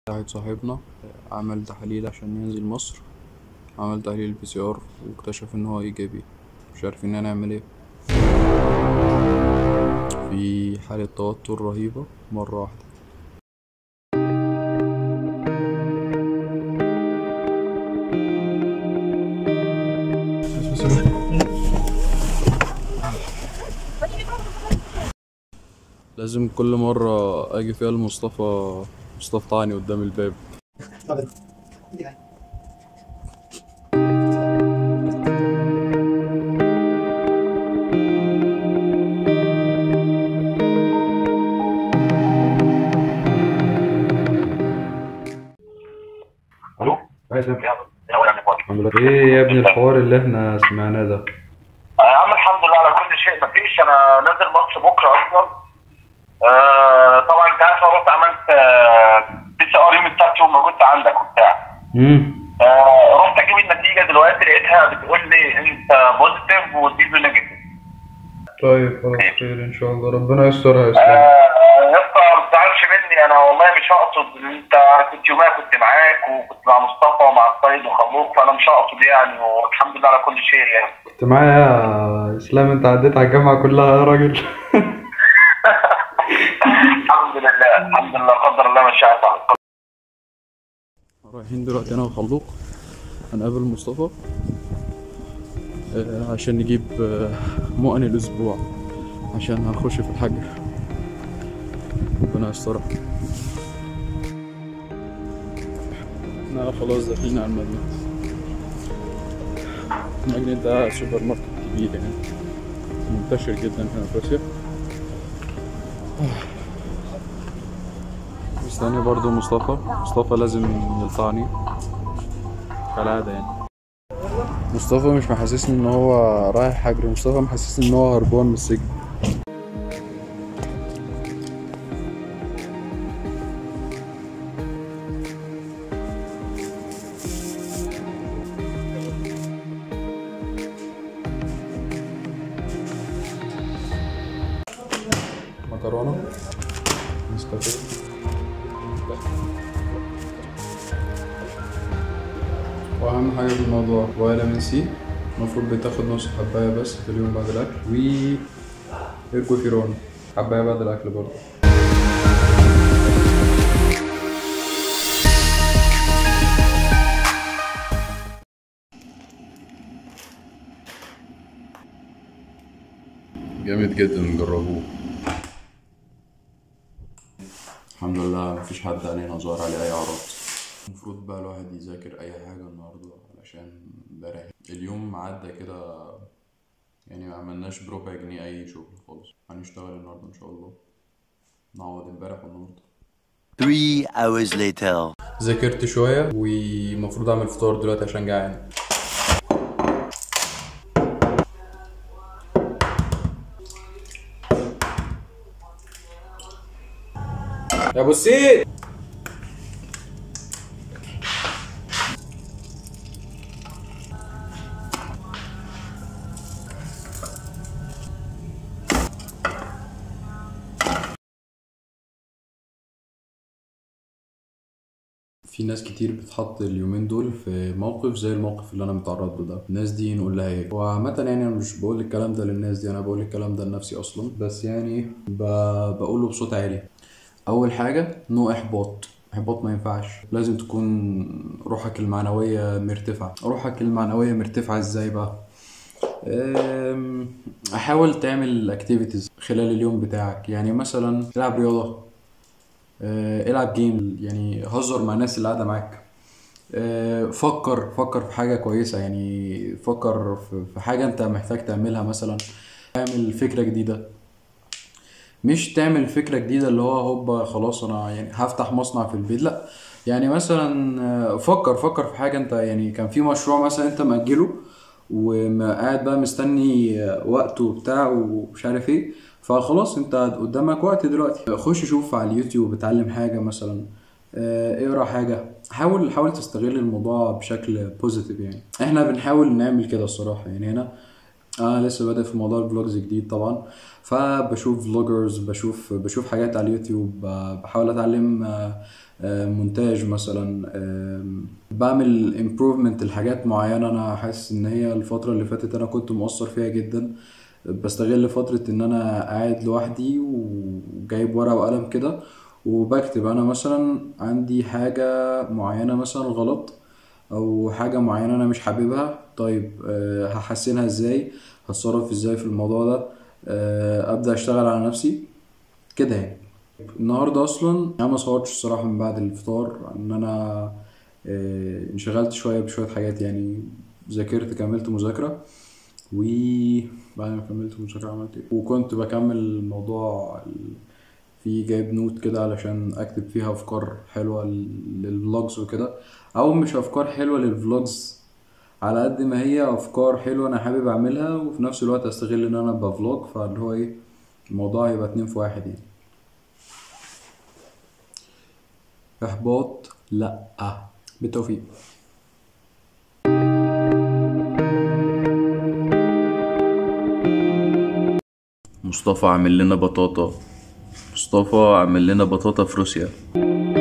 واحد صاحبنا عمل تحاليل عشان ينزل مصر عمل تحليل بي سي ار واكتشف ان هو ايجابي مش عارفين هنعمل ايه في حالة توتر رهيبة مرة واحدة لازم كل مرة اجي فيها لمصطفى مصطفى طعني قدام الباب الو عامل ايه يا ابني الحوار اللي احنا سمعناه ده يا عم الحمد لله على كل شيء مفيش انا نازل ماتش بكره اصلا آه طبعا انت عارف أنا رحت عملت بي سي ار يوم السبت يوم ما كنت عندك وبتاع امم آه رحت اجيب النتيجه دلوقتي لقيتها بتقول لي انت بوزيتيف وديزو نيجاتيف طيب خلاص خير ان شاء الله ربنا يسترها يا اسلام آه، يا اسطى ما تزعلش مني انا والله مش هقصد انت كنت يومها كنت معاك وكنت مع مصطفى ومع السيد وخلوق فانا مش هقصد يعني والحمد لله على كل شيء يعني كنت معايا يا اسلام انت عديت على الجامعة كلها يا راجل الحمد لله الحمد لله قدر الله ما شاء فعل رايحين دلوقتي انا وخلوق هنقابل مصطفى آه، عشان نجيب آه، مؤن الاسبوع عشان هنخش في الحجر ربنا يسترها احنا خلاص داخلين على المدينة المدينة ده سوبر ماركت كبير يعني منتشر جدا هنا في روسيا مستني برضو مصطفى مصطفى لازم يلطعني كالعادة يعني مصطفى مش محسسني ان هو رايح حجر مصطفى محسسني ان هو هربان من السجن مكرونة نسكافيه واهم حاجه في الموضوع فيتامين سي المفروض بتاخد نص حبايه بس في اليوم بعد الاكل و ايركوفيرون حبايه بعد الاكل برضه جامد جدا جربوه الحمد لله مفيش حد علينا ظهر عليه اي اعراض المفروض بقى الواحد يذاكر اي حاجه النهارده علشان امبارح اليوم عدى كده يعني ما عملناش بربع جنيه اي شغل خالص هنشتغل النهارده ان شاء الله نعوض امبارح والنهارده Three hours later. ذاكرت شويه ومفروض اعمل فطار دلوقتي عشان جعان يا ابو السيد في ناس كتير بتحط اليومين دول في موقف زي الموقف اللي انا متعرض له ده الناس دي نقول لها ايه وعامة يعني انا مش بقول الكلام ده للناس دي انا بقول الكلام ده لنفسي اصلا بس يعني ب... بقوله بصوت عالي اول حاجة نو احباط احباط ما ينفعش لازم تكون روحك المعنوية مرتفعة روحك المعنوية مرتفعة ازاي بقى أم، حاول تعمل اكتيفيتيز خلال اليوم بتاعك يعني مثلا العب رياضة آه، العب جيم يعني هزر مع الناس اللي قاعده معاك آه، فكر فكر في حاجه كويسه يعني فكر في في حاجه انت محتاج تعملها مثلا اعمل فكره جديده مش تعمل فكره جديده اللي هو هوبا خلاص انا يعني هفتح مصنع في البيت لا يعني مثلا آه، فكر فكر في حاجه انت يعني كان في مشروع مثلا انت مأجله وقاعد بقى مستني آه، وقته وبتاع ومش عارف ايه فخلاص انت قدامك وقت دلوقتي خش شوف على اليوتيوب اتعلم حاجه مثلا آه، اقرا حاجه حاول حاول تستغل الموضوع بشكل بوزيتيف يعني احنا بنحاول نعمل كده الصراحه يعني هنا انا لسه بادئ في موضوع الفلوجز جديد طبعا فبشوف فلوجرز بشوف بشوف حاجات على اليوتيوب ب- بحاول اتعلم آه، آه، مونتاج مثلا آم، بعمل امبروفمنت لحاجات معينة انا حاسس ان هي الفترة اللي فاتت انا كنت مقصر فيها جدا بستغل فترة ان انا قاعد لوحدي وجايب ورقة وقلم كده وبكتب انا مثلا عندي حاجة معينة مثلا غلط او حاجة معينة انا مش حاببها طيب آه، هحسنها ازاي هتصرف ازاي في الموضوع ده آه، ابدأ اشتغل على نفسي كده يعني النهارده اصلا انا ما صورتش الصراحه من بعد الفطار ان انا آه، انشغلت شويه بشويه حاجات يعني ذاكرت كملت مذاكره وبعد ما كملت مذاكره عملت ايه وكنت بكمل الموضوع ال- في جايب نوت كده علشان اكتب فيها افكار حلوه لل- للفلوجز وكده او مش افكار حلوه للفلوجز على قد ما هي افكار حلوه انا حابب اعملها وفي نفس الوقت استغل ان انا بفلوج فاللي هو ايه الموضوع هيبقى اتنين في واحد يعني إحباط لأ بالتوفيق مصطفى عامل لنا بطاطا مصطفى عامل لنا بطاطا في روسيا